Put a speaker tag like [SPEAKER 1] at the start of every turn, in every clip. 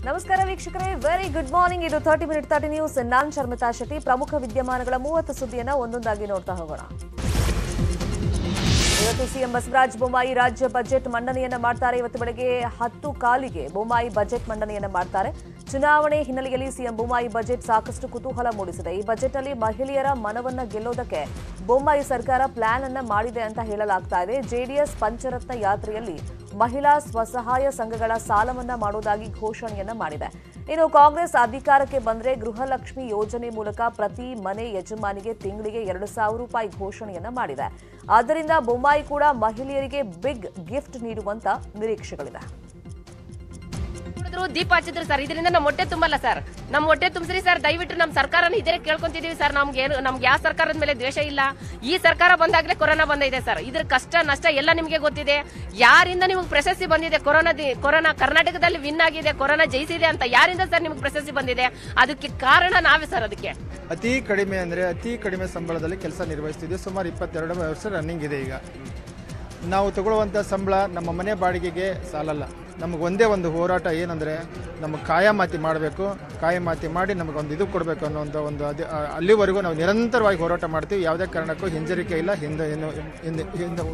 [SPEAKER 1] ನಮಸ್ಕಾರ ವೀಕ್ಷಕರೇ very good morning ಇದು ತರ್ಟಿ ಮಿನಿಟ್ ತರ್ಟಿ ನ್ಯೂಸ್ ನಾನ್ ಶರ್ಮಿತಾ ಶೆಟ್ಟಿ ಪ್ರಮುಖ ವಿದ್ಯಮಾನಗಳ ಮೂವತ್ತು ಸುದ್ದಿಯನ್ನ ಒಂದೊಂದಾಗಿ ನೋಡ್ತಾ ಹೋಗೋಣ ಇವತ್ತು ಸಿಎಂ ಬಸವರಾಜ ಬೊಮ್ಮಾಯಿ ರಾಜ್ಯ ಬಜೆಟ್ ಮಂಡನೆಯನ್ನ ಮಾಡ್ತಾರೆ ಇವತ್ತು ಬೆಳಗ್ಗೆ ಹತ್ತು ಕಾಲಿಗೆ ಬೊಮ್ಮಾಯಿ ಬಜೆಟ್ ಮಂಡನೆಯನ್ನ ಮಾಡ್ತಾರೆ ಚುನಾವಣೆ ಹಿನ್ನೆಲೆಯಲ್ಲಿ ಸಿಎಂ ಬೊಮ್ಮಾಯಿ ಬಜೆಟ್ ಸಾಕಷ್ಟು ಕುತೂಹಲ ಮೂಡಿಸಿದೆ ಈ ಬಜೆಟ್ನಲ್ಲಿ ಮಹಿಳೆಯರ ಮನವನ್ನ ಗೆಲ್ಲೋದಕ್ಕೆ ಬೊಮ್ಮಾಯಿ ಸರ್ಕಾರ ಪ್ಲಾನ್ ಅನ್ನ ಮಾಡಿದೆ ಅಂತ ಹೇಳಲಾಗ್ತಾ ಇದೆ ಜೆಡಿಎಸ್ ಪಂಚರತ್ನ ಯಾತ್ರೆಯಲ್ಲಿ ಮಹಿಳಾ ಸ್ವಸಹಾಯ ಸಂಘಗಳ ಸಾಲವನ್ನ ಮಾಡೋದಾಗಿ ಘೋಷಣೆಯನ್ನ ಮಾಡಿದೆ ಇನ್ನು ಕಾಂಗ್ರೆಸ್ ಅಧಿಕಾರಕ್ಕೆ ಬಂದ್ರೆ ಗೃಹಲಕ್ಷ್ಮಿ ಯೋಜನೆ ಮೂಲಕ ಪ್ರತಿ ಮನೆ ಯಜಮಾನಿಗೆ ತಿಂಗಳಿಗೆ ಎರಡು ಸಾವಿರ ರೂಪಾಯಿ ಘೋಷಣೆಯನ್ನ ಮಾಡಿದೆ ಆದ್ದರಿಂದ ಬೊಮ್ಮಾಯಿ ಕೂಡ ಮಹಿಳೆಯರಿಗೆ ಬಿಗ್ ಗಿಫ್ಟ್ ನೀಡುವಂತ ನಿರೀಕ್ಷೆಗಳಿದೆ
[SPEAKER 2] ಕುಡಿದ್ರು ದೀಪ ಹಚ್ಚಿದ್ರು ಸರ್ ಇದರಿಂದ ನಮ್ಮ ಹೊಟ್ಟೆ ತುಂಬಲ್ಲ ಸರ್ ನಮ್ಮ ಹೊಟ್ಟೆ ತುಂಬಿಸ್ರಿ ಸರ್ ದಯವಿಟ್ಟು ನಮ್ಮ ಸರ್ಕಾರನ ಇದೇ ಕೇಳ್ಕೊಂತಿದೀವಿ ಸರ್ ನಮ್ಗೆ ಏನು ನಮ್ಗೆ ಯಾವ ಸರ್ಕಾರದ ಮೇಲೆ ದ್ವೇಷ ಇಲ್ಲ ಈ ಸರ್ಕಾರ ಬಂದಾಗಲೇ ಕೊರೋನಾ ಬಂದಿದೆ ಸರ್ ಇದ್ರ ಕಷ್ಟ ನಷ್ಟ ಎಲ್ಲ ನಿಮಗೆ ಗೊತ್ತಿದೆ ಯಾರಿಂದ ನಿಮಗೆ ಪ್ರಶಸ್ತಿ ಬಂದಿದೆ ಕೊರೋನಾ ದಿ- ಕೊರೋನಾ ಕರ್ನಾಟಕದಲ್ಲಿ ವಿನ್ ಆಗಿದೆ ಕೊರೋನಾ ಜಯಿಸಿದೆ ಅಂತ ಯಾರಿಂದ ಸರ್ ನಿಮಗೆ ಪ್ರಶಸ್ತಿ ಬಂದಿದೆ ಅದಕ್ಕೆ ಕಾರಣ ನಾವೇ ಸರ್ ಅದಕ್ಕೆ
[SPEAKER 3] ಅತಿ ಕಡಿಮೆ ಅಂದರೆ ಅತಿ ಕಡಿಮೆ ಸಂಬಳದಲ್ಲಿ ಕೆಲಸ ನಿರ್ವಹಿಸ್ತಿದ್ವಿ ಸುಮಾರು ಇಪ್ಪತ್ತೆರಡು ವರ್ಷ ರನ್ನಿಂಗ್ ಇದೆ ಈಗ ನಾವು ತಗೊಳ್ಳುವಂಥ ಸಂಬಳ ನಮ್ಮ ಮನೆ ಬಾಡಿಗೆಗೆ ಸಾಲಲ್ಲ ನಮಗೆ ಒಂದೇ ಒಂದು ಹೋರಾಟ ಏನಂದರೆ ನಮಗೆ ಕಾಯಮಾತಿ ಮಾಡಬೇಕು ಕಾಯಮಾತಿ ಮಾಡಿ ನಮಗೊಂದು ಇದು ಕೊಡಬೇಕು ಅನ್ನೋ ಒಂದು ಒಂದು ಅದು ಆ, ಅಲ್ಲಿವರೆಗೂ ನಾವು ನಿರಂತರವಾಗಿ ಹೋರಾಟ ಮಾಡ್ತೀವಿ ಯಾವುದೇ ಕಾರಣಕ್ಕೂ ಹಿಂಜರಿಕೆ ಇಲ್ಲ ಹಿಂದೆ ಇನ್ನು ಹಿಂದೆ ಹಿಂದೆ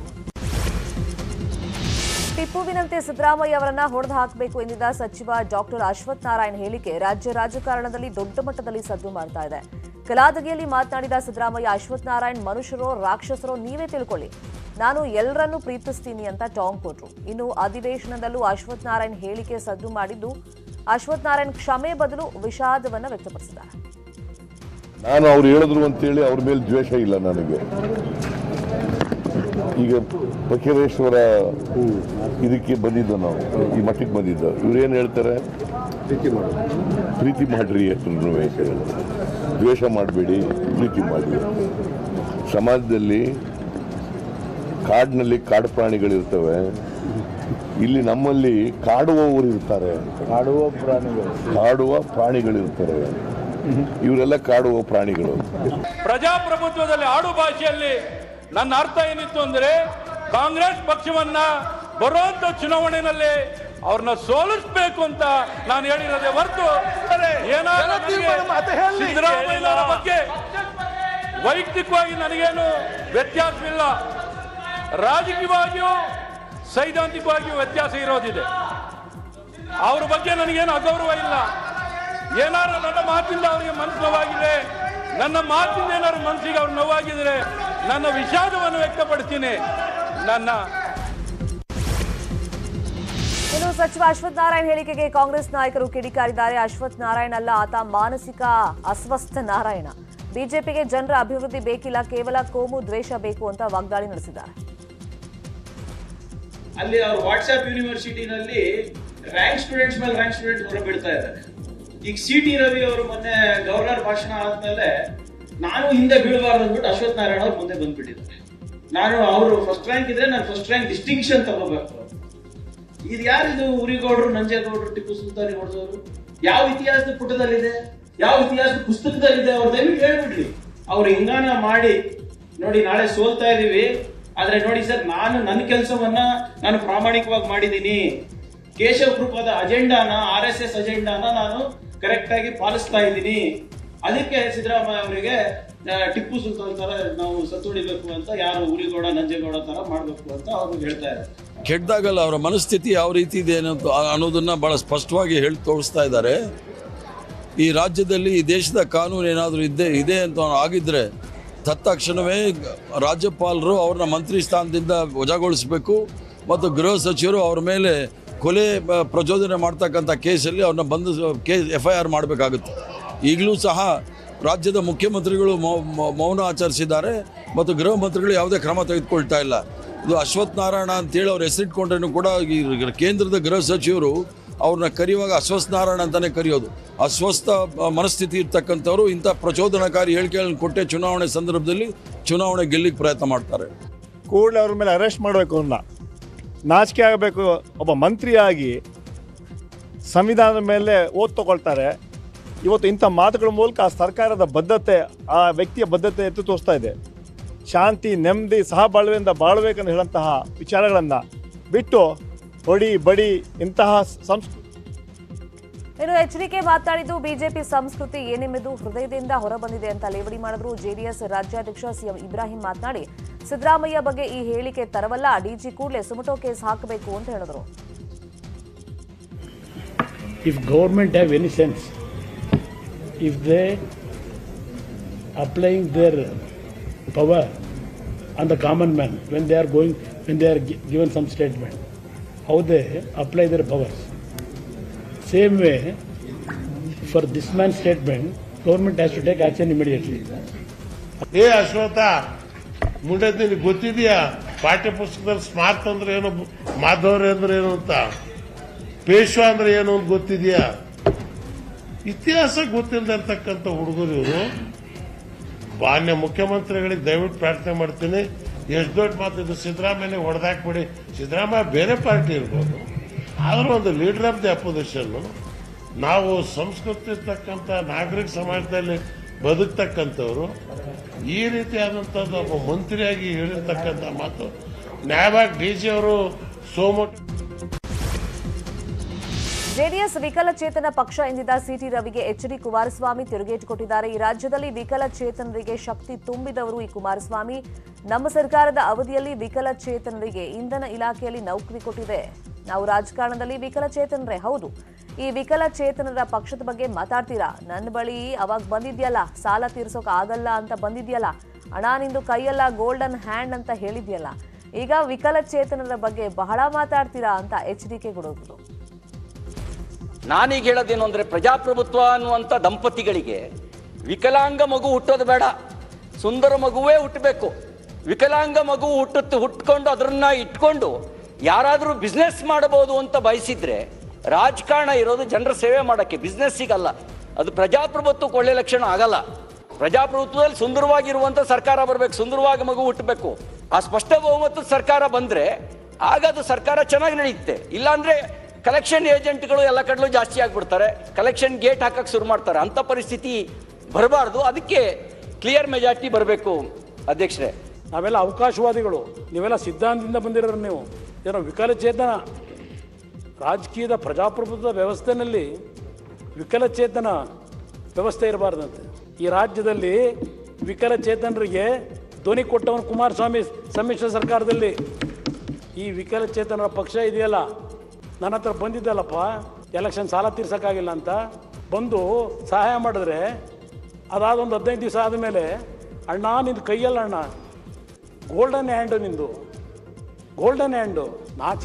[SPEAKER 1] ಟಿಪ್ಪುವಿನಂತೆ ಸಿದ್ದರಾಮಯ್ಯ ಅವರನ್ನ ಹೊಡೆದು ಹಾಕಬೇಕು ಎಂದಿದ್ದ ಸಚಿವ ಡಾಕ್ಟರ್ ಅಶ್ವಥ್ ನಾರಾಯಣ್ ಹೇಳಿಕೆ ರಾಜ್ಯ ರಾಜಕಾರಣದಲ್ಲಿ ದೊಡ್ಡ ಮಟ್ಟದಲ್ಲಿ ಸದ್ದು ಮಾಡ್ತಾ ಇದೆ ಕಲಾದಗಿಯಲ್ಲಿ ಮಾತನಾಡಿದ ಸಿದ್ದರಾಮಯ್ಯ ಅಶ್ವಥ್ ನಾರಾಯಣ್ ಮನುಷ್ಯರೋ ರಾಕ್ಷಸರೋ ನೀವೇ ತಿಳ್ಕೊಳ್ಳಿ ನಾನು ಎಲ್ಲರನ್ನೂ ಪ್ರೀತಿಸ್ತೀನಿ ಅಂತ ಟಾಂಗ್ ಕೊಟ್ರು ಇನ್ನು ಅಧಿವೇಶನದಲ್ಲೂ ಅಶ್ವಥ್ ನಾರಾಯಣ್ ಹೇಳಿಕೆ ಸದ್ದು ಮಾಡಿದ್ದು ಅಶ್ವಥ್ ನಾರಾಯಣ್ ಕ್ಷಮೆ ಬದಲು ವಿಷಾದವನ್ನ ವ್ಯಕ್ತಪಡಿಸಿದ್ದಾರೆ
[SPEAKER 4] ನಾನು ಅವ್ರು ಹೇಳಿದ್ರು ಅಂತೇಳಿ ಅವ್ರ ಮೇಲೆ ದ್ವೇಷ ಇಲ್ಲ ನನಗೆ ಈಗ ಬಕೇರೇಶ್ವರ ಇದಕ್ಕೆ ಬಂದಿದ್ದು ನಾವು ಈ ಮಠಕ್ಕೆ ಬಂದಿದ್ದು ಇವ್ರು ಏನು ಹೇಳ್ತಾರೆ ಪ್ರೀತಿ ಮಾಡ್ರಿ ಎಲ್ರೂ ದ್ವೇಷ ಮಾಡಬೇಡಿ ಪ್ರೀತಿ ಮಾಡಿ ಸಮಾಜದಲ್ಲಿ ಕಾಡಿನಲ್ಲಿ ಕಾಡು ಪ್ರಾಣಿಗಳಿರ್ತವೆ ಇಲ್ಲಿ ನಮ್ಮಲ್ಲಿ ಕಾಡುವವರು ಇರ್ತಾರೆ ಕಾಡುವ ಪ್ರಾಣಿಗಳು ಕಾಡುವ ಪ್ರಾಣಿಗಳಿರ್ತಾರೆ ಇವರೆಲ್ಲ ಕಾಡುವ ಪ್ರಾಣಿಗಳು
[SPEAKER 5] ಪ್ರಜಾಪ್ರಭುತ್ವದಲ್ಲಿ ಆಡು ಭಾಷೆಯಲ್ಲಿ ನನ್ನ ಅರ್ಥ ಏನಿತ್ತು ಅಂದ್ರೆ ಕಾಂಗ್ರೆಸ್ ಪಕ್ಷವನ್ನ ಬರುವಂತ ಚುನಾವಣೆಯಲ್ಲಿ ಅವ್ರನ್ನ ಸೋಲಿಸಬೇಕು ಅಂತ ನಾನು ಹೇಳಿರೋದೇ ಹೊರತು ಏನಾದ್ರೂ ನನಗೆ ಸಿದ್ದರಾಮಯ್ಯನವರ ಬಗ್ಗೆ ವೈಯಕ್ತಿಕವಾಗಿ ನನಗೇನು ವ್ಯತ್ಯಾಸವಿಲ್ಲ ರಾಜಕೀಯವಾಗಿಯೂ ಸೈದ್ಧಾಂತಿಕವಾಗಿಯೂ ವ್ಯತ್ಯಾಸ ಇರೋದಿದೆ ಅವ್ರ ಬಗ್ಗೆ ನನಗೇನು ಅಗೌರವ ಇಲ್ಲ ಏನಾದ್ರು ನನ್ನ ಮಾತಿಂದ ಅವರಿಗೆ ಮನಸ್ಸು ನೋವಾಗಿದೆ ನನ್ನ ಮಾತಿಂದ ಏನಾದ್ರು ಮನಸ್ಸಿಗೆ ಅವ್ರು ನೋವಾಗಿದ್ರೆ ನನ್ನ ವಿಷಾದವನ್ನು ವ್ಯಕ್ತಪಡ್ತೀನಿ ನನ್ನ
[SPEAKER 1] ಇನ್ನು ಸಚಿವ ಅಶ್ವಥ್ ನಾರಾಯಣ್ ಹೇಳಿಕೆಗೆ ಕಾಂಗ್ರೆಸ್ ನಾಯಕರು ಕಿಡಿಕಾರಿದ್ದಾರೆ ಅಶ್ವಥ್ ನಾರಾಯಣ್ ಅಲ್ಲ ಆತ ಮಾನಸಿಕ ಅಸ್ವಸ್ಥ ನಾರಾಯಣ ಬಿಜೆಪಿಗೆ ಜನರ ಅಭಿವೃದ್ಧಿ ಬೇಕಿಲ್ಲ ಕೇವಲ ಕೋಮು ದ್ವೇಷ ಬೇಕು ಅಂತ ವಾಗ್ದಾಳಿ ನಡೆಸಿದ್ದಾರೆ
[SPEAKER 6] ಅಲ್ಲಿ ಅವ್ರ ವಾಟ್ಸ್ಆಪ್ ಯೂನಿವರ್ಸಿಟಿನಲ್ಲಿ ರ್ಯಾಂಕ್ ಸ್ಟೂಡೆಂಟ್ಸ್ ಮೇಲೆ ರ್ಯಾಂಕ್ ಸ್ಟೂಡೆಂಟ್ಸ್ ಹೊರ ಬೀಳ್ತಾ ಇದ್ದಾರೆ ಈಗ ಸಿ ಟಿ ರವಿ ಅವರು ಮೊನ್ನೆ ಗವರ್ನರ್ ಭಾಷಣ ಆದ್ಮೇಲೆ ನಾನು ಹಿಂದೆ ಬೀಳಬಾರ್ದು ಅಂದ್ಬಿಟ್ಟು ಅಶ್ವಥ್ ನಾರಾಯಣ ಅವ್ರು ಮುಂದೆ ಬಂದ್ಬಿಟ್ಟಿದ್ದಾರೆ ನಾನು ಅವರು ಫಸ್ಟ್ ರ್ಯಾಂಕ್ ಇದ್ರೆ ನಾನು ಫಸ್ಟ್ ರ್ಯಾಂಕ್ ಡಿಸ್ಟಿಂಕ್ಷನ್ ತಗೋಬೇಕು ಇದು ಯಾರಿದು ಉರಿಗೌಡರು ನಂಜೇಗೌಡರು ಟಿಪ್ಪು ಸುಲ್ತಾನಿ ಹೊಡೆದವರು ಯಾವ ಇತಿಹಾಸದ ಪುಟದಲ್ಲಿದೆ ಯಾವ ಇತಿಹಾಸದ ಪುಸ್ತಕದಲ್ಲಿದೆ ಅವ್ರು ದಯವಿಟ್ಟು ಹೇಳ್ಬಿಡ್ರಿ ಅವ್ರು ಹಿಂಗಾನ ಮಾಡಿ ನೋಡಿ ನಾಳೆ ಸೋಲ್ತಾ ಇದೀವಿ ಆದ್ರೆ ನೋಡಿ ಸರ್ ನಾನು ನನ್ನ ಕೆಲಸವನ್ನ ನಾನು ಪ್ರಾಮಾಣಿಕವಾಗಿ ಮಾಡಿದ್ದೀನಿ ಕೇಶವ ಕೃಪದ ಅಜೆಂಡಾನ ಆರ್ ಎಸ್ ಎಸ್ ಅಜೆಂಡಾನ ನಾನು ಕರೆಕ್ಟ್ ಆಗಿ ಪಾಲಿಸ್ತಾ ಇದ್ದೀನಿ ಅದಕ್ಕೆ ಸಿದ್ದರಾಮಯ್ಯ ಅವರಿಗೆ ಆ, ಟಿಪ್ಪು ಸುಲ್ತಾನ್ ತರ ನಾವು ಸತ್ತುಳಿಬೇಕು ಅಂತ ಯಾರು ಉರಿಗೌಡ ನಂಜೇಗೌಡ ತರ ಮಾಡ್ಬೇಕು ಅಂತ ಅವರು ಹೇಳ್ತಾ ಇದ್ದಾರೆ
[SPEAKER 7] ಕೆಟ್ಟದಾಗಲ್ಲ ಅವರ ಮನಸ್ಥಿತಿ ಯಾವ ರೀತಿ ಇದೆ ಅನ್ನೋದು ಅನ್ನೋದನ್ನ ಬಹಳ ಸ್ಪಷ್ಟವಾಗಿ ಹೇಳಿ ತೋರಿಸ್ತಾ ಇದ್ದಾರೆ ಈ ರಾಜ್ಯದಲ್ಲಿ ಈ ದೇಶದ ಕಾನೂನು ಏನಾದರೂ ಇದ್ದೇ ಇದೆ ಅಂತ ಆಗಿದ್ರೆ ತತ್ಕ್ಷಣವೇ ರಾಜ್ಯಪಾಲರು ಅವ್ರನ್ನ ಮಂತ್ರಿ ಸ್ಥಾನದಿಂದ ವಜಾಗೊಳಿಸಬೇಕು ಮತ್ತು ಗೃಹ ಸಚಿವರು ಅವ್ರ ಮೇಲೆ ಕೊಲೆ ಮ- ಪ್ರಚೋದನೆ ಮಾಡ್ತಕ್ಕಂಥ ಕೇಸಲ್ಲಿ ಅವ್ರನ್ನ ಬಂದು ಕೇಸ್ ಎಫ್ ಐ ಆರ್ ಮಾಡಬೇಕಾಗುತ್ತೆ ಈಗಲೂ ಸಹ ರಾಜ್ಯದ ಮುಖ್ಯಮಂತ್ರಿಗಳು ಮೌ- ಮೌ- ಮೌನ ಆಚರಿಸಿದ್ದಾರೆ ಮತ್ತು ಗೃಹ ಮಂತ್ರಿಗಳು ಯಾವುದೇ ಕ್ರಮ ತೆಗೆದುಕೊಳ್ತಾ ಇಲ್ಲ ಇದು ಅಶ್ವಥ್ ನಾರಾಯಣ ಅಂತೇಳಿ ಅವ್ರು ಹೆಸರಿಟ್ಕೊಂಡ್ರೂ ಕೂಡ ಈ ಕೇಂದ್ರದ ಗೃಹ ಸಚಿವರು ಅವ್ರನ್ನ ಕರೆಯುವಾಗ ಅಸ್ವಸ್ಥ ನಾರಾಯಣ ಅಂತಲೇ ಕರೆಯೋದು ಅಸ್ವಸ್ಥ ಅಹ್, ಮನಸ್ಥಿತಿ ಇರ್ತಕ್ಕಂಥವ್ರು ಇಂಥ ಪ್ರಚೋದನಕಾರಿ ಹೇಳಿಕೆಗಳನ್ನು ಕೊಟ್ಟೆ ಚುನಾವಣೆ ಸಂದರ್ಭದಲ್ಲಿ ಚುನಾವಣೆ ಗೆಲ್ಲಿಕ್ಕೆ ಪ್ರಯತ್ನ ಮಾಡ್ತಾರೆ
[SPEAKER 8] ಕೂಡಲೇ ಅವ್ರ ಮೇಲೆ ಅರೆಸ್ಟ್ ಮಾಡಬೇಕು ಅವನ್ನ ನಾಚಿಕೆ ಆಗಬೇಕು ಒಬ್ಬ ಮಂತ್ರಿಯಾಗಿ ಸಂವಿಧಾನದ ಮೇಲೆ ಓದ್ ತಗೊಳ್ತಾರೆ ಇವತ್ತು ಇಂಥ ಮಾತುಗಳ ಮೂಲಕ ಆ ಸರ್ಕಾರದ ಬದ್ಧತೆ ಆ ವ್ಯಕ್ತಿಯ ಬದ್ಧತೆ ಎತ್ತು ತೋರಿಸ್ತಾ ಇದೆ ಶಾಂತಿ ನೆಮ್ಮದಿ ಸಹಬಾಳ್ವೆಯಿಂದ ಬಾಳ್ಬೇಕಂತ ಹೇಳಂತಹ ವಿಚಾರಗಳನ್ನು ಬಿಟ್ಟು ಹೊಡಿ ಬಡಿ ಇಂತಹ ಸಂಸ್
[SPEAKER 1] ಇನ್ನು ಎಚ್ ಡಿಕೆ ಮಾತನಾಡಿದ್ದು ಬಿಜೆಪಿ ಸಂಸ್ಕೃತಿ ಏನೆಂಬುದು ಹೃದಯದಿಂದ ಹೊರಬಂದಿದೆ ಅಂತ ಲೇವಡಿ ಮಾಡಿದ್ರು ಜೆಡಿಎಸ್ ರಾಜ್ಯಾಧ್ಯಕ್ಷ ಸಿಎಂ ಇಬ್ರಾಹಿಂ ಮಾತನಾಡಿ ಸಿದ್ದರಾಮಯ್ಯ ಬಗ್ಗೆ ಈ ಹೇಳಿಕೆ ತರವಲ್ಲ ಡಿಜಿ ಕೂಡಲೇ ಸುಮಟೋ ಕೇಸ್ ಹಾಕಬೇಕು ಅಂತ ಹೇಳಿದ್ರು
[SPEAKER 9] if government have any sense, if they applying their power on the common man when they are going, when they are gi- given some statement, how they apply their powers. Same way, for this man's statement, government has to take action immediately.
[SPEAKER 10] ಏ ಅಶ್ವಥ ಮುಂಡೆ ನಿನಗೆ ಗೊತ್ತಿದೆಯಾ ಪಾಠ್ಯ ಪುಸ್ತಕದಲ್ಲಿ smart ಅಂದ್ರೆ ಏನು ಮಾಧವರಿ ಅಂದ್ರೆ ಏನು ಅಂತ ಪೇಶ್ವ ಅಂದ್ರೆ ಏನು ಅಂತ ಗೊತ್ತಿದೆಯಾ ಇತಿಹಾಸ ಗೊತ್ತಿಲ್ಲದೆ ಇರ್ತಕ್ಕಂಥ ಹುಡುಗರು ಇವರು ಮಾನ್ಯ ಮುಖ್ಯಮಂತ್ರಿಗಳಿಗೆ ದಯವಿಟ್ಟು ಪ್ರಾರ್ಥನೆ ಮಾಡ್ತೀನಿ ಎಷ್ಟು ದೊಡ್ಡ ಮಾತಿದ್ದು ಸಿದ್ದರಾಮಯ್ಯ ಹೊಡೆದಾಕ್ಬಿಡಿ ಸಿದ್ದರಾಮಯ್ಯ ಬೇರೆ ಪಾರ್ಟಿ ಇರ್ಬೋದು ಆದರೂ ಒಂದು ಲೀಡರ್ ಆಫ್ ದಿ ಅಪೋಸಿಷನ್ ನಾವು ಸಂಸ್ಕೃತಿ ಇರ್ತಕ್ಕಂಥ ನಾಗರಿಕ ಸಮಾಜದಲ್ಲಿ ಬದುಕ್ತಕ್ಕಂಥವ್ರು ಈ ರೀತಿಯಾದಂಥದ್ದು ಒಬ್ಬ ಮಂತ್ರಿಯಾಗಿ ಹೇಳಿರ್ತಕ್ಕಂಥ ಮಾತು ನ್ಯಾಯವಾಗಿ ಡಿ ಜಿ ಅವರು ಸೋಮೋಟ
[SPEAKER 1] ಜೆಡಿಎಸ್ ವಿಕಲಚೇತನ ಪಕ್ಷ ಎಂದಿದ್ದ ಸಿಟಿ ರವಿಗೆ ಎಚ್ ಡಿ ಕುಮಾರಸ್ವಾಮಿ ತಿರುಗೇಟು ಕೊಟ್ಟಿದ್ದಾರೆ ಈ ರಾಜ್ಯದಲ್ಲಿ ವಿಕಲಚೇತನರಿಗೆ ಶಕ್ತಿ ತುಂಬಿದವರು ಈ ಕುಮಾರಸ್ವಾಮಿ ನಮ್ಮ ಸರ್ಕಾರದ ಅವಧಿಯಲ್ಲಿ ವಿಕಲಚೇತನರಿಗೆ ಇಂಧನ ಇಲಾಖೆಯಲ್ಲಿ ನೌಕರಿ ಕೊಟ್ಟಿದೆ ನಾವು ರಾಜಕಾರಣದಲ್ಲಿ ವಿಕಲಚೇತನರೇ ಹೌದು ಈ ವಿಕಲಚೇತನರ ಪಕ್ಷದ ಬಗ್ಗೆ ಮಾತಾಡ್ತೀರಾ ನನ್ನ ಬಳಿ ಅವಾಗ ಬಂದಿದ್ಯಲ್ಲ ಸಾಲ ತೀರ್ಸೋಕ್ ಆಗಲ್ಲ ಅಂತ ಬಂದಿದ್ಯಲ್ಲ ಹಣ ನಿಂದು ಕೈಯಲ್ಲ ಗೋಲ್ಡನ್ ಹ್ಯಾಂಡ್ ಅಂತ ಹೇಳಿದ್ಯಲ್ಲ ಈಗ ವಿಕಲಚೇತನರ ಬಗ್ಗೆ ಬಹಳ ಮಾತಾಡ್ತೀರಾ ಅಂತ ಎಚ್ ಡಿ ಕೆ ಕೊಡೋದು
[SPEAKER 11] ನಾನೀಗ ಹೇಳೋದೇನು ಅಂದ್ರೆ ಪ್ರಜಾಪ್ರಭುತ್ವ ಅನ್ನುವಂಥ ದಂಪತಿಗಳಿಗೆ ವಿಕಲಾಂಗ ಮಗು ಹುಟ್ಟೋದು ಬೇಡ ಸುಂದರ ಮಗುವೇ ಹುಟ್ಟಬೇಕು ವಿಕಲಾಂಗ ಮಗು ಹುಟ್ಟುತ್ತೆ ಹುಟ್ಕೊಂಡು ಅದನ್ನ ಇಟ್ಕೊಂಡು ಯಾರಾದರೂ ಬಿಸ್ನೆಸ್ ಮಾಡಬಹುದು ಅಂತ ಬಯಸಿದ್ರೆ ರಾಜಕಾರಣ ಇರೋದು ಜನರ ಸೇವೆ ಮಾಡೋಕ್ಕೆ ಬಿಸ್ನೆಸ್ಸಿಗಲ್ಲ ಅದು ಪ್ರಜಾಪ್ರಭುತ್ವಕ್ಕೆ ಒಳ್ಳೆ ಲಕ್ಷಣ ಆಗಲ್ಲ ಪ್ರಜಾಪ್ರಭುತ್ವದಲ್ಲಿ ಸುಂದರವಾಗಿರುವಂಥ ಸರ್ಕಾರ ಬರಬೇಕು ಸುಂದರವಾಗಿ ಮಗು ಹುಟ್ಟಬೇಕು ಆ ಸ್ಪಷ್ಟ ಬಹುಮತದ ಸರ್ಕಾರ ಬಂದ್ರೆ ಆಗ ಅದು ಸರ್ಕಾರ ಚೆನ್ನಾಗಿ ನಡೆಯುತ್ತೆ ಇಲ್ಲಾಂದ್ರೆ ಕಲೆಕ್ಷನ್ ಏಜೆಂಟ್ಗಳು ಎಲ್ಲ ಕಡೆಲೂ ಜಾಸ್ತಿ ಆಗ್ಬಿಡ್ತಾರೆ ಕಲೆಕ್ಷನ್ ಗೇಟ್ ಹಾಕಕ್ಕೆ ಶುರು ಮಾಡ್ತಾರೆ ಅಂತ ಪರಿಸ್ಥಿತಿ ಬರಬಾರ್ದು ಅದಕ್ಕೆ ಕ್ಲಿಯರ್ ಮೆಜಾರಿಟಿ ಬರಬೇಕು ಅಧ್ಯಕ್ಷರೇ
[SPEAKER 9] ನಾವೆಲ್ಲ ಅವಕಾಶವಾದಿಗಳು ನೀವೆಲ್ಲ ಸಿದ್ಧಾಂತದಿಂದ ಬಂದಿರೋರು ನೀವು ಏನೋ ವಿಕಲಚೇತನ ರಾಜಕೀಯದ ಪ್ರಜಾಪ್ರಭುತ್ವ ವ್ಯವಸ್ಥೆನಲ್ಲಿ ವಿಕಲಚೇತನ ವ್ಯವಸ್ಥೆ ಇರಬಾರ್ದಂತೆ ಈ ರಾಜ್ಯದಲ್ಲಿ ವಿಕಲಚೇತನರಿಗೆ ಧ್ವನಿ ಕೊಟ್ಟವನು ಕುಮಾರಸ್ವಾಮಿ ಸಮ್ಮಿಶ್ರ ಸರ್ಕಾರದಲ್ಲಿ ಈ ವಿಕಲಚೇತನರ ಪಕ್ಷ ಇದೆಯಲ್ಲ ನನ್ನ ಹತ್ರ ಬಂದಿದ್ದಲ್ಲಪ್ಪ ಎಲೆಕ್ಷನ್ ಸಾಲ ತೀರ್ಸೋಕ್ಕಾಗಿಲ್ಲ ಅಂತ ಬಂದು ಸಹಾಯ ಮಾಡಿದ್ರೆ ಅದಾದ ಒಂದು ಹದಿನೈದು ದಿವಸ ಆದಮೇಲೆ ಅಣ್ಣ ನಿಂದು ಕೈಯಲ್ಲ ಅಣ್ಣ ಗೋಲ್ಡನ್ ಹ್ಯಾಂಡು ನಿಂದು ಗೋಲ್ಡನ್ ಹ್ಯಾಂಡು ನಾಚ್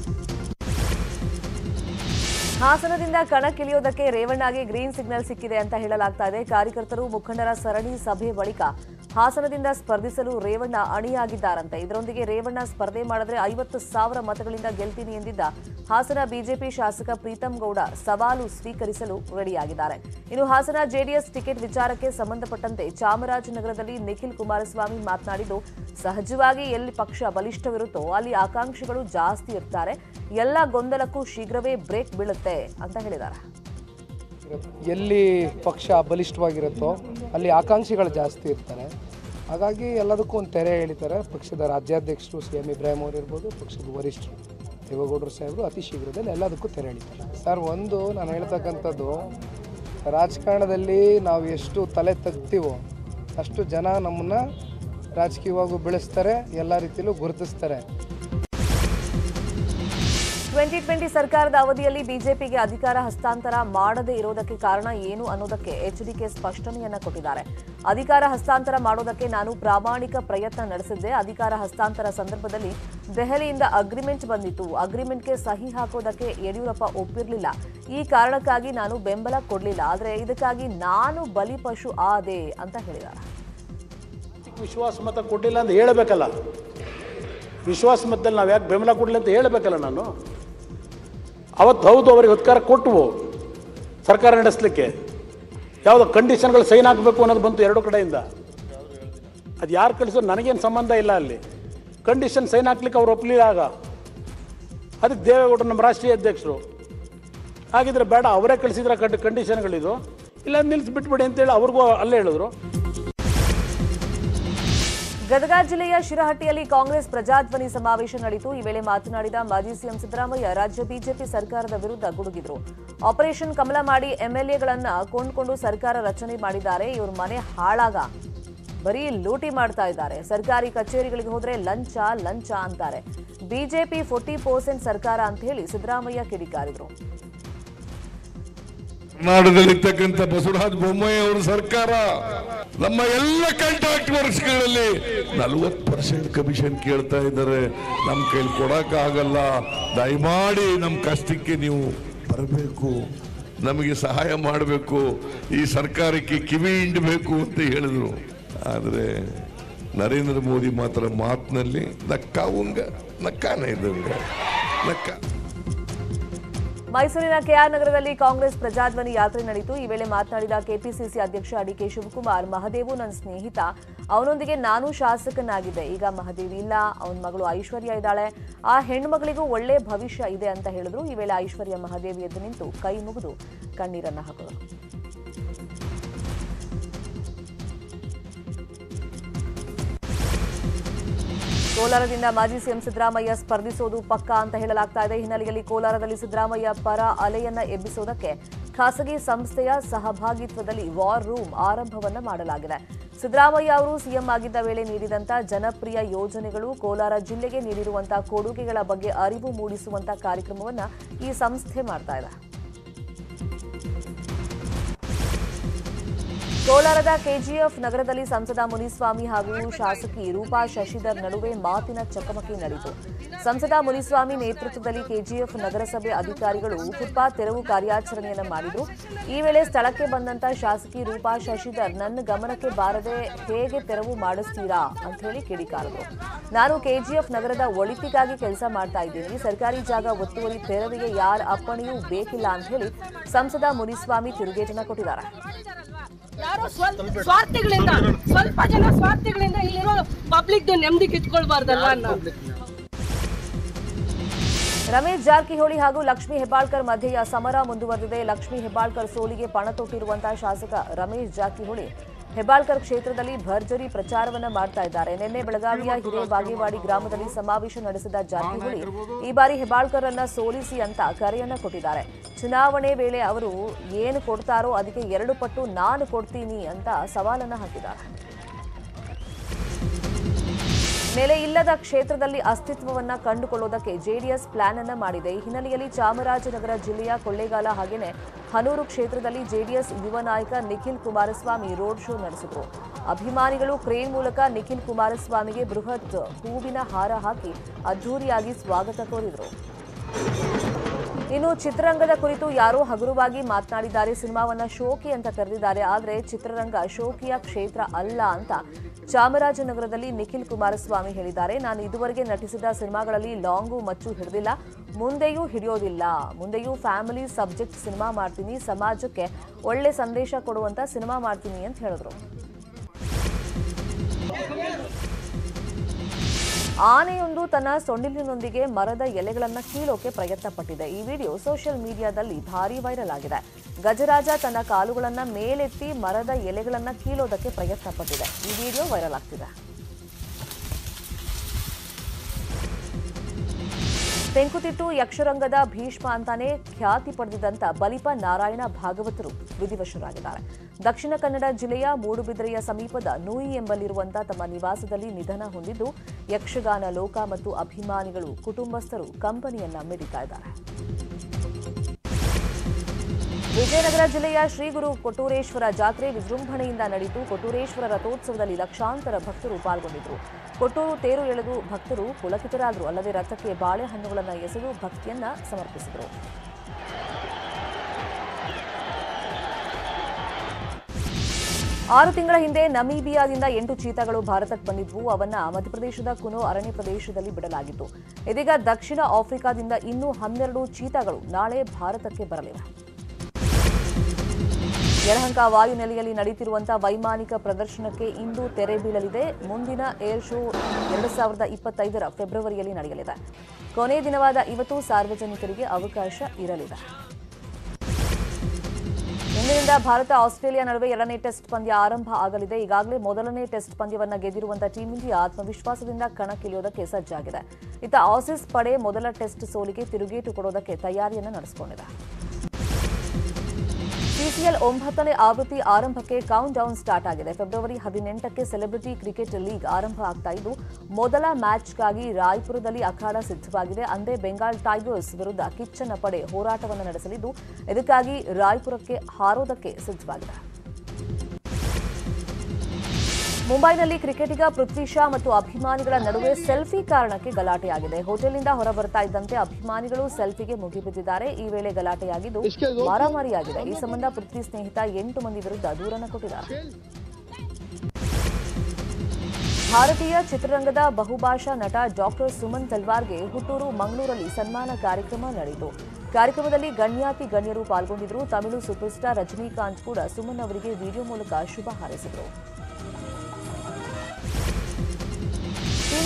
[SPEAKER 1] ಹಾಸನದಿಂದ ಕಣಕ್ಕಿಳಿಯೋದಕ್ಕೆ ರೇವಣ್ಣಗೆ ಗ್ರೀನ್ ಸಿಗ್ನಲ್ ಸಿಕ್ಕಿದೆ ಅಂತ ಹೇಳಲಾಗ್ತಾ ಇದೆ ಕಾರ್ಯಕರ್ತರು ಮುಖಂಡರ ಸರಣಿ ಸಭೆ ಬಳಿಕ ಹಾಸನದಿಂದ ಸ್ಪರ್ಧಿಸಲು ರೇವಣ್ಣ ಅಣಿಯಾಗಿದ್ದಾರಂತೆ ಇದರೊಂದಿಗೆ ರೇವಣ್ಣ ಸ್ಪರ್ಧೆ ಮಾಡಿದ್ರೆ ಐವತ್ತು ಸಾವಿರ ಮತಗಳಿಂದ ಗೆಲ್ತೀನಿ ಎಂದಿದ್ದ ಹಾಸನ ಬಿಜೆಪಿ ಶಾಸಕ ಪ್ರೀತಂ ಗೌಡ ಸವಾಲು ಸ್ವೀಕರಿಸಲು ರೆಡಿಯಾಗಿದ್ದಾರೆ ಇನ್ನು ಹಾಸನ ಜೆಡಿಎಸ್ ಟಿಕೆಟ್ ವಿಚಾರಕ್ಕೆ ಸಂಬಂಧಪಟ್ಟಂತೆ ಚಾಮರಾಜನಗರದಲ್ಲಿ ನಿಖಿಲ್ ಕುಮಾರಸ್ವಾಮಿ ಮಾತನಾಡಿದ್ದು ಸಹಜವಾಗಿ ಎಲ್ಲಿ ಪಕ್ಷ ಬಲಿಷ್ಠವಿರುತ್ತೋ ಅಲ್ಲಿ ಆಕಾಂಕ್ಷಿಗಳು ಜಾಸ್ತಿ ಇರ್ತಾರೆ ಎಲ್ಲ ಗೊಂದಲಕ್ಕೂ ಶೀಘ್ರವೇ ಬ್ರೇಕ್ ಬೀಳುತ್ತೆ ಅಂತ ಹೇಳಿದ್ದಾರೆ
[SPEAKER 12] ಎಲ್ಲಿ ಪಕ್ಷ ಬಲಿಷ್ಠವಾಗಿರುತ್ತೋ ಅಲ್ಲಿ ಆಕಾಂಕ್ಷಿಗಳು ಜಾಸ್ತಿ ಇರ್ತಾರೆ ಹಾಗಾಗಿ ಎಲ್ಲದಕ್ಕೂ ಒಂದು ತೆರೆ ಎಳಿತಾರೆ ಪಕ್ಷದ ರಾಜ್ಯಾಧ್ಯಕ್ಷರು ಸಿ ಎಂ ಇಬ್ರಾಹಿಂ ಅವರು ಇರ್ಬೋದು ಪಕ್ಷದ ವರಿಷ್ಠರು ದೇವೇಗೌಡರು ಸಾಹೇಬರು ಅತಿ ಶೀಘ್ರದಲ್ಲಿ ಎಲ್ಲದಕ್ಕೂ ತೆರೆ ಎಳಿತಾರೆ ಸರ್ ಒಂದು ನಾನು ಹೇಳ್ತಕ್ಕಂಥದ್ದು ರಾಜಕಾರಣದಲ್ಲಿ ನಾವು ಎಷ್ಟು ತಲೆ ತಗ್ತೀವೋ ಅಷ್ಟು ಜನ ನಮ್ಮನ್ನು ರಾಜಕೀಯವಾಗೂ ಬೆಳೆಸ್ತಾರೆ ಎಲ್ಲ ರೀತಿಯಲ್ಲೂ ಗುರುತಿಸ್ತಾರೆ
[SPEAKER 1] ಟ್ವೆಂಟಿ ಟ್ವೆಂಟಿ ಸರ್ಕಾರದ ಅವಧಿಯಲ್ಲಿ ಬಿಜೆಪಿಗೆ ಅಧಿಕಾರ ಹಸ್ತಾಂತರ ಮಾಡದೇ ಇರೋದಕ್ಕೆ ಕಾರಣ ಏನು ಅನ್ನೋದಕ್ಕೆ ಎಚ್ಡಿಕೆ ಸ್ಪಷ್ಟನೆಯನ್ನ ಕೊಟ್ಟಿದ್ದಾರೆ ಅಧಿಕಾರ ಹಸ್ತಾಂತರ ಮಾಡೋದಕ್ಕೆ ನಾನು ಪ್ರಾಮಾಣಿಕ ಪ್ರಯತ್ನ ನಡೆಸಿದ್ದೆ ಅಧಿಕಾರ ಹಸ್ತಾಂತರ ಸಂದರ್ಭದಲ್ಲಿ ದೆಹಲಿಯಿಂದ ಅಗ್ರಿಮೆಂಟ್ ಬಂದಿತ್ತು ಅಗ್ರಿಮೆಂಟ್ಗೆ ಸಹಿ ಹಾಕೋದಕ್ಕೆ ಯಡಿಯೂರಪ್ಪ ಒಪ್ಪಿರಲಿಲ್ಲ ಈ ಕಾರಣಕ್ಕಾಗಿ ನಾನು ಬೆಂಬಲ ಕೊಡಲಿಲ್ಲ ಆದರೆ ಇದಕ್ಕಾಗಿ ನಾನು ಬಲಿಪಶು ಆದೆ ಅಂತ ಹೇಳಿದ್ದಾರೆ
[SPEAKER 9] ವಿಶ್ವಾಸ ಮತ ಕೊಟ್ಟಿಲ್ಲ ಅಂತ ಹೇಳಬೇಕಲ್ಲ ವಿಶ್ವಾಸ ಮತದಲ್ಲಿ ನಾವು ಯಾಕೆ ಬೆಂಬಲ ಕೊಡಲಿ ಅಂತ ಹೇಳಬೇಕಲ್ಲ ನಾನು ಅವತ್ತು ಹೌದು ಅವರಿಗೆ ಅಧಿಕಾರ ಕೊಟ್ಟವು ಸರ್ಕಾರ ನಡೆಸಲಿಕ್ಕೆ ಯಾವುದೋ ಕಂಡೀಷನ್ಗಳು ಸೈನ್ ಹಾಕಬೇಕು ಅನ್ನೋದು ಬಂತು ಎರಡು ಕಡೆಯಿಂದ ಅದು ಯಾರು ಕಳಿಸೋ ನನಗೇನು ಸಂಬಂಧ ಇಲ್ಲ ಅಲ್ಲಿ ಕಂಡೀಷನ್ ಸೈನ್ ಹಾಕ್ಲಿಕ್ಕೆ ಅವ್ರು ಒಪ್ಪಲಿಲ್ಲ ಆಗ ಅದಕ್ಕೆ ದೇವೇಗೌಡರು ನಮ್ಮ ರಾಷ್ಟ್ರೀಯ ಅಧ್ಯಕ್ಷರು ಹಾಗಿದ್ರೆ ಬೇಡ ಅವರೇ ಕಳಿಸಿದ್ರೆ ಕಂಡ್ ಕಂಡೀಷನ್ಗಳಿದು ಇಲ್ಲ ನಿಲ್ಸಿ ಬಿಟ್ಬಿಡಿ ಅಂತೇಳಿ ಅವ್ರಿಗೂ ಅಲ್ಲೇ ಹೇಳಿದ್ರು
[SPEAKER 1] ಗದಗ ಜಿಲ್ಲೆಯ ಶಿರಹಟ್ಟಿಯಲ್ಲಿ ಕಾಂಗ್ರೆಸ್ ಪ್ರಜಾಧ್ವನಿ ಸಮಾವೇಶ ನಡೆಯಿತು ಈ ವೇಳೆ ಮಾತನಾಡಿದ ಮಾಜಿ ಸಿಎಂ ಸಿದ್ದರಾಮಯ್ಯ ರಾಜ್ಯ ಬಿಜೆಪಿ ಸರ್ಕಾರದ ವಿರುದ್ಧ ಗುಡುಗಿದ್ರು ಆಪರೇಷನ್ ಕಮಲ ಮಾಡಿ ಎಂಎಲ್ಎಗಳನ್ನ ಕೊಂಡ್ಕೊಂಡು ಸರ್ಕಾರ ರಚನೆ ಮಾಡಿದ್ದಾರೆ ಇವ್ರ ಮನೆ ಹಾಳಾಗ ಬರೀ ಲೂಟಿ ಮಾಡ್ತಾ ಇದ್ದಾರೆ ಸರ್ಕಾರಿ ಕಚೇರಿಗಳಿಗೆ ಹೋದ್ರೆ ಲಂಚ ಲಂಚ ಅಂತಾರೆ ಬಿಜೆಪಿ ಫೋರ್ಟಿ ಪರ್ಸೆಂಟ್ ಸರ್ಕಾರ ಅಂತ ಹೇಳಿ ಸಿದ್ದರಾಮಯ್ಯ ಕಿಡಿಕಾರಿದ್ರು
[SPEAKER 4] ಕರ್ನಾಟಕದಲ್ಲಿರ್ತಕ್ಕಂಥ ಬಸವರಾಜ ಬೊಮ್ಮಾಯಿ ಅವರ ಸರ್ಕಾರ ನಮ್ಮ ಎಲ್ಲ ಕಾಂಟ್ರಾಕ್ಟ್ ವರ್ಕ್ಸ್ಗಳಲ್ಲಿ ನಲವತ್ತು ಪರ್ಸೆಂಟ್ ಕಮಿಷನ್ ಕೇಳ್ತಾ ಇದ್ದಾರೆ ನಮ್ಮ ಕೈಲಿ ಕೊಡಕ್ ಆಗಲ್ಲ ದಯಮಾಡಿ ನಮ್ಮ ಕಷ್ಟಕ್ಕೆ ನೀವು ಬರಬೇಕು ನಮಗೆ ಸಹಾಯ ಮಾಡಬೇಕು ಈ ಸರ್ಕಾರಕ್ಕೆ ಕಿವಿ ಹಿಂಡಬೇಕು ಅಂತ ಹೇಳಿದ್ರು ಆದರೆ ನರೇಂದ್ರ ಮೋದಿ ಮಾತ್ರ ಮಾತಿನಲ್ಲಿ ನಕ್ಕಾವುಂಗ ನಕ್ಕಾನ ಇದ್ದಂಗ ನಕ್ಕ
[SPEAKER 1] ಮೈಸೂರಿನ ಕೆಆರ್ ನಗರದಲ್ಲಿ ಕಾಂಗ್ರೆಸ್ ಪ್ರಜಾಧ್ವನಿ ಯಾತ್ರೆ ನಡೆಯಿತು ಈ ವೇಳೆ ಮಾತನಾಡಿದ ಕೆಪಿಸಿಸಿ ಅಧ್ಯಕ್ಷ ಡಿಕೆ ಶಿವಕುಮಾರ್ ಮಹದೇವು ನನ್ನ ಸ್ನೇಹಿತ ಅವನೊಂದಿಗೆ ನಾನು ಶಾಸಕನಾಗಿದ್ದೆ ಈಗ ಮಹದೇವಿ ಇಲ್ಲ ಅವನ ಮಗಳು ಐಶ್ವರ್ಯ ಇದ್ದಾಳೆ ಆ ಹೆಣ್ಮಗಳಿಗೂ ಒಳ್ಳೆ ಭವಿಷ್ಯ ಇದೆ ಅಂತ ಹೇಳಿದ್ರು ಈ ವೇಳೆ ಐಶ್ವರ್ಯ ಮಹದೇವಿ ಎದ್ದು ನಿಂತು ಕೈ ಮುಗಿದು ಕಣ್ಣೀರನ್ನ ಹಾಕಿದರು ಕೋಲಾರದಿಂದ ಮಾಜಿ ಸಿಎಂ ಸಿದ್ದರಾಮಯ್ಯ ಸ್ಪರ್ಧಿಸೋದು ಪಕ್ಕಾ ಅಂತ ಹೇಳಲಾಗ್ತಾ ಇದೆ ಹಿನ್ನೆಲೆಯಲ್ಲಿ ಕೋಲಾರದಲ್ಲಿ ಸಿದ್ದರಾಮಯ್ಯ ಪರ ಅಲೆಯನ್ನ ಎಬ್ಬಿಸೋದಕ್ಕೆ ಖಾಸಗಿ ಸಂಸ್ಥೆಯ ಸಹಭಾಗಿತ್ವದಲ್ಲಿ ವಾರ್ ರೂಮ್ ಆರಂಭವನ್ನ ಮಾಡಲಾಗಿದೆ ಸಿದ್ದರಾಮಯ್ಯ ಅವರು ಸಿಎಂ ಆಗಿದ್ದ ವೇಳೆ ನೀಡಿದಂತ ಜನಪ್ರಿಯ ಯೋಜನೆಗಳು ಕೋಲಾರ ಜಿಲ್ಲೆಗೆ ನೀಡಿರುವಂತಹ ಕೊಡುಗೆಗಳ ಬಗ್ಗೆ ಅರಿವು ಮೂಡಿಸುವಂತ ಕಾರ್ಯಕ್ರಮವನ್ನ ಈ ಸಂಸ್ಥೆ ಮಾಡ್ತಾ ಇದೆ ಕೋಲಾರದ ಕೆಜಿಎಫ್ ನಗರದಲ್ಲಿ ಸಂಸದ ಮುನಿಸ್ವಾಮಿ ಹಾಗೂ ಶಾಸಕಿ ರೂಪಾ ಶಶಿಧರ್ ನಡುವೆ ಮಾತಿನ ಚಕಮಕಿ ನಡೆಯಿತು ಸಂಸದ ಮುನಿಸ್ವಾಮಿ ನೇತೃತ್ವದಲ್ಲಿ ಕೆಜಿಎಫ್ ನಗರಸಭೆ ಅಧಿಕಾರಿಗಳು ಫುಟ್ಪಾತ್ ತೆರವು ಕಾರ್ಯಾಚರಣೆಯನ್ನು ಮಾಡಿದ್ರು ಈ ವೇಳೆ ಸ್ಥಳಕ್ಕೆ ಬಂದಂತ ಶಾಸಕಿ ರೂಪಾ ಶಶಿಧರ್ ನನ್ನ ಗಮನಕ್ಕೆ ಬಾರದೆ ಹೇಗೆ ತೆರವು ಮಾಡಿಸ್ತೀರಾ ಅಂತ ಹೇಳಿ ಕಿಡಿಕಾರಿದ್ರು ನಾನು ಕೆಜಿಎಫ್ ನಗರದ ಒಳಿತಿಗಾಗಿ ಕೆಲಸ ಮಾಡ್ತಾ ಇದ್ದೀನಿ ಸರ್ಕಾರಿ ಜಾಗ ಒತ್ತುವರಿ ತೆರವಿಗೆ ಯಾರ ಅಪ್ಪಣೆಯೂ ಬೇಕಿಲ್ಲ ಅಂತ ಹೇಳಿ ಸಂಸದ ಮುನಿಸ್ವಾಮಿ ತಿರುಗೇಟನ್ನ ಕೊಟ್ಟಿದ್ದಾರೆ
[SPEAKER 13] ಯಾರೋ ಸ್ವಲ್ಪ ಸ್ವಾರ್ಥಿಗಳಿಂದ ಸ್ವಲ್ಪ ಜನ ಸ್ವಾರ್ಥಿಗಳಿಂದ ಇಲ್ಲಿರೋ ಪಬ್ಲಿಕ್ ನೆಮ್ಮದಿ ಕಿತ್ಕೊಳ್ಬಾರ್ದಲ್ಲ ಅನ್ನೋ
[SPEAKER 1] ರಮೇಶ್ ಜಾರಕಿಹೊಳಿ ಹಾಗೂ ಲಕ್ಷ್ಮೀ ಹೆಬ್ಬಾಳ್ಕರ್ ಮಧ್ಯೆಯ ಸಮರ ಮುಂದುವರೆದಿದೆ ಲಕ್ಷ್ಮೀ ಹೆಬ್ಬಾಳ್ಕರ್ ಸೋಲಿಗೆ ಪಣ ತೊಟ್ಟಿರುವಂತಹ ಶಾಸಕ ರಮೇಶ್ ಜಾರಕಿಹೊಳಿ ಹೆಬ್ಬಾಳ್ಕರ್ ಕ್ಷೇತ್ರದಲ್ಲಿ ಭರ್ಜರಿ ಪ್ರಚಾರವನ್ನ ಮಾಡ್ತಾ ಇದ್ದಾರೆ ನಿನ್ನೆ ಬೆಳಗಾವಿಯ ಹಿರೇಬಾಗೇವಾಡಿ ಗ್ರಾಮದಲ್ಲಿ ಸಮಾವೇಶ ನಡೆಸಿದ ಜಾರಕಿಹೊಳಿ ಈ ಬಾರಿ ಹೆಬ್ಬಾಳ್ಕರ್ ಅನ್ನ ಸೋಲಿಸಿ ಅಂತ ಕರೆಯನ್ನ ಕೊಟ್ಟಿದ್ದಾರೆ ಚುನಾವಣೆ ವೇಳೆ ಅವರು ಏನು ಕೊಡ್ತಾರೋ ಅದಕ್ಕೆ ಎರಡು ಪಟ್ಟು ನಾನು ಕೊಡ್ತೀನಿ ಅಂತ ಸವಾಲನ್ನ ಹಾಕಿದ್ದಾರೆ ನೆಲೆ ಇಲ್ಲದ ಕ್ಷೇತ್ರದಲ್ಲಿ ಅಸ್ತಿತ್ವವನ್ನ ಕಂಡುಕೊಳ್ಳೋದಕ್ಕೆ ಜೆಡಿಎಸ್ ಪ್ಲಾನ್ ಅನ್ನ ಮಾಡಿದೆ ಈ ಹಿನ್ನೆಲೆಯಲ್ಲಿ ಚಾಮರಾಜನಗರ ಜಿಲ್ಲೆಯ ಕೊಳ್ಳೇಗಾಲ ಹಾಗೇನೆ ಹನೂರು ಕ್ಷೇತ್ರದಲ್ಲಿ ಜೆಡಿಎಸ್ ಯುವ ನಾಯಕ ನಿಖಿಲ್ ಕುಮಾರಸ್ವಾಮಿ ರೋಡ್ ಶೋ ನಡೆಸಿದ್ರು ಅಭಿಮಾನಿಗಳು ಕ್ರೇನ್ ಮೂಲಕ ನಿಖಿಲ್ ಕುಮಾರಸ್ವಾಮಿಗೆ ಬೃಹತ್ ಹೂವಿನ ಹಾರ ಹಾಕಿ ಅದ್ಧೂರಿಯಾಗಿ ಸ್ವಾಗತ ಕೋರಿದರು ಇನ್ನು ಚಿತ್ರರಂಗದ ಕುರಿತು ಯಾರೋ ಹಗುರವಾಗಿ ಮಾತನಾಡಿದ್ದಾರೆ ಸಿನಿಮಾವನ್ನ ಶೋಕಿ ಅಂತ ಕರೆದಿದ್ದಾರೆ ಆದರೆ ಚಿತ್ರರಂಗ ಶೋಕಿಯ ಕ್ಷೇತ್ರ ಅಲ್ಲ ಅಂತ ಚಾಮರಾಜನಗರದಲ್ಲಿ ನಿಖಿಲ್ ಕುಮಾರಸ್ವಾಮಿ ಹೇಳಿದ್ದಾರೆ ನಾನು ಇದುವರೆಗೆ ನಟಿಸಿದ ಸಿನಿಮಾಗಳಲ್ಲಿ ಲಾಂಗು ಮಚ್ಚು ಹಿಡಿದಿಲ್ಲ ಮುಂದೆಯೂ ಹಿಡಿಯೋದಿಲ್ಲ ಮುಂದೆಯೂ ಫ್ಯಾಮಿಲಿ ಸಬ್ಜೆಕ್ಟ್ ಸಿನಿಮಾ ಮಾಡ್ತೀನಿ ಸಮಾಜಕ್ಕೆ ಒಳ್ಳೆ ಸಂದೇಶ ಕೊಡುವಂತ ಸಿನಿಮಾ ಮಾಡ್ತೀನಿ ಅಂತ ಹೇಳಿದ್ರು ಆನೆಯೊಂದು ತನ್ನ ಸೊಂಡಿಲಿನೊಂದಿಗೆ ಮರದ ಎಲೆಗಳನ್ನ ಕೀಳೋಕೆ ಪ್ರಯತ್ನ ಪಟ್ಟಿದೆ ಈ ವಿಡಿಯೋ ಸೋಷಿಯಲ್ ಮೀಡಿಯಾದಲ್ಲಿ ಭಾರಿ ವೈರಲ್ ಆಗಿದೆ ಗಜರಾಜ ತನ್ನ ಕಾಲುಗಳನ್ನ ಮೇಲೆತ್ತಿ ಮರದ ಎಲೆಗಳನ್ನ ಕೀಳೋದಕ್ಕೆ ಪ್ರಯತ್ನ ಪಟ್ಟಿದೆ ಈ ವಿಡಿಯೋ ವೈರಲ್ ಆಗ್ತಿದೆ ತೆಂಕುತಿಟ್ಟು ಯಕ್ಷರಂಗದ ಭೀಷ್ಮ ಅಂತಾನೆ ಖ್ಯಾತಿ ಪಡೆದಿದ್ದಂತ ಬಲಿಪ ನಾರಾಯಣ ಭಾಗವತರು ವಿಧಿವಶರಾಗಿದ್ದಾರೆ ದಕ್ಷಿಣ ಕನ್ನಡ ಜಿಲ್ಲೆಯ ಮೂಡುಬಿದಿರೆಯ ಸಮೀಪದ ನೂಯಿ ಎಂಬಲ್ಲಿರುವಂತಹ ತಮ್ಮ ನಿವಾಸದಲ್ಲಿ ನಿಧನ ಹೊಂದಿದ್ದು ಯಕ್ಷಗಾನ ಲೋಕ ಮತ್ತು ಅಭಿಮಾನಿಗಳು ಕುಟುಂಬಸ್ಥರು ಕಂಪನಿಯನ್ನ ಮಿಡಿತಾ ಇದ್ದಾರೆ ವಿಜಯನಗರ ಜಿಲ್ಲೆಯ ಶ್ರೀ ಗುರು ಕೊಟ್ಟೂರೇಶ್ವರ ಜಾತ್ರೆ ವಿಜೃಂಭಣೆಯಿಂದ ನಡೆಯಿತು ಕೊಟ್ಟೂರೇಶ್ವರ ರಥೋತ್ಸವದಲ್ಲಿ ಲಕ್ಷಾಂತರ ಭಕ್ತರು ಪಾಲ್ಗೊಂಡಿದ್ದರು ಕೊಟ್ಟೂರು ತೇರು ಎಳೆದು ಭಕ್ತರು ಪುಳಕಿತರಾದರು ಅಲ್ಲದೆ ರಥಕ್ಕೆ ಬಾಳೆಹಣ್ಣುಗಳನ್ನು ಎಸೆದು ಭಕ್ತಿಯನ್ನ ಸಮರ್ಪಿಸಿದರು ಆರು ತಿಂಗಳ ಹಿಂದೆ ನಮೀಬಿಯಾದಿಂದ ಎಂಟು ಚೀತಾಗಳು ಭಾರತಕ್ಕೆ ಬಂದಿದ್ವು ಅವನ್ನ ಮಧ್ಯಪ್ರದೇಶದ ಕುನೋ ಅರಣ್ಯ ಪ್ರದೇಶದಲ್ಲಿ ಬಿಡಲಾಗಿತ್ತು ಇದೀಗ ದಕ್ಷಿಣ ಆಫ್ರಿಕಾದಿಂದ ಇನ್ನೂ ಹನ್ನೆರಡು ಚೀತಾಗಳು ನಾಳೆ ಭಾರತಕ್ಕೆ ಬರಲಿವೆ ಯಲಹಂಕ ವಾಯುನೆಲೆಯಲ್ಲಿ ನಡೆಯುತ್ತಿರುವಂತಹ ವೈಮಾನಿಕ ಪ್ರದರ್ಶನಕ್ಕೆ ಇಂದು ತೆರೆ ಬೀಳಲಿದೆ ಮುಂದಿನ ಏರ್ ಶೋ ಎರಡು ಸಾವಿರದ ಇಪ್ಪತ್ತೈದರ ಫೆಬ್ರವರಿಯಲ್ಲಿ ನಡೆಯಲಿದೆ ಕೊನೆ ದಿನವಾದ ಇವತ್ತು ಸಾರ್ವಜನಿಕರಿಗೆ ಅವಕಾಶ ಇರಲಿದೆ ಇಂದಿನಿಂದ ಭಾರತ ಆಸ್ಟ್ರೇಲಿಯಾ ನಡುವೆ ಎರಡನೇ ಟೆಸ್ಟ್ ಪಂದ್ಯ ಆರಂಭ ಆಗಲಿದೆ ಈಗಾಗಲೇ ಮೊದಲನೇ ಟೆಸ್ಟ್ ಪಂದ್ಯವನ್ನ ಗೆದ್ದಿರುವಂತಹ ಟೀಂ ಇಂಡಿಯಾ ಆತ್ಮವಿಶ್ವಾಸದಿಂದ ಕಣಕ್ಕಿಳಿಯೋದಕ್ಕೆ ಸಜ್ಜಾಗಿದೆ ಇತ್ತ ಆಸೀಸ್ ಪಡೆ ಮೊದಲ ಟೆಸ್ಟ್ ಸೋಲಿಗೆ ತಿರುಗೇಟು ಕೊಡೋದಕ್ಕೆ ತಯಾರಿಯನ್ನು ನಡೆಸಿಕೊಂಡಿದೆ ಸಿಸಿಎಲ್ ಒಂಬತ್ತನೇ ಆವೃತ್ತಿ ಆರಂಭಕ್ಕೆ ಕೌಂಟ್ ಡೌನ್ ಸ್ಟಾರ್ಟ್ ಆಗಿದೆ ಫೆಬ್ರವರಿ ಹದಿನೆಂಟಕ್ಕೆ ಸೆಲೆಬ್ರಿಟಿ ಕ್ರಿಕೆಟ್ ಲೀಗ್ ಆರಂಭ ಆಗ್ತಾ ಇದ್ದು ಮೊದಲ ಮ್ಯಾಚ್ಗಾಗಿ ರಾಯ್ಪುರದಲ್ಲಿ ಅಖಾಡ ಸಿದ್ಧವಾಗಿದೆ ಅಂದೇ ಬೆಂಗಾಲ್ ಟೈಗರ್ಸ್ ವಿರುದ್ಧ ಕಿಚ್ಚನ ಪಡೆ ಹೋರಾಟವನ್ನು ನಡೆಸಲಿದ್ದು ಇದಕ್ಕಾಗಿ ರಾಯ್ಪುರಕ್ಕೆ ಹಾರೋದಕ್ಕೆ ಸಿದ್ಧವಾಗಿದೆ ಮುಂಬೈನಲ್ಲಿ ಕ್ರಿಕೆಟಿಗ ಪೃಥ್ವಿ ಶಾ ಮತ್ತು ಅಭಿಮಾನಿಗಳ ನಡುವೆ ಸೆಲ್ಫಿ ಕಾರಣಕ್ಕೆ ಗಲಾಟೆಯಾಗಿದೆ ಹೋಟೆಲ್ನಿಂದ ಹೊರಬರ್ತಾ ಇದ್ದಂತೆ ಅಭಿಮಾನಿಗಳು ಸೆಲ್ಫಿಗೆ ಮುಗಿಬಿದ್ದಿದ್ದಾರೆ ಈ ವೇಳೆ ಗಲಾಟೆಯಾಗಿದ್ದು ಮಾರಾಮಾರಿಯಾಗಿದೆ ಈ ಸಂಬಂಧ ಪೃಥ್ವಿ ಸ್ನೇಹಿತ ಎಂಟು ಮಂದಿ ವಿರುದ್ಧ ದೂರನ್ನು ಕೊಟ್ಟಿದ್ದಾರೆ ಭಾರತೀಯ ಚಿತ್ರರಂಗದ ಬಹುಭಾಷಾ ನಟ ಡಾಕ್ಟರ್ ಸುಮನ್ ತಲ್ವಾರ್ಗೆ ಹುಟ್ಟೂರು ಮಂಗಳೂರಲ್ಲಿ ಸನ್ಮಾನ ಕಾರ್ಯಕ್ರಮ ನಡೆಯಿತು ಕಾರ್ಯಕ್ರಮದಲ್ಲಿ ಗಣ್ಯಾತಿ ಗಣ್ಯರು ಪಾಲ್ಗೊಂಡಿದ್ದರು ತಮಿಳು ಸೂಪರ್ ಸ್ಟಾರ್ ರಜನಿಕಾಂತ್ ಕೂಡ ಸುಮನ್ ಅವರಿಗೆ ವಿಡಿಯೋ ಮೂಲಕ ಶುಭ ಹಾರೈಸಿದರು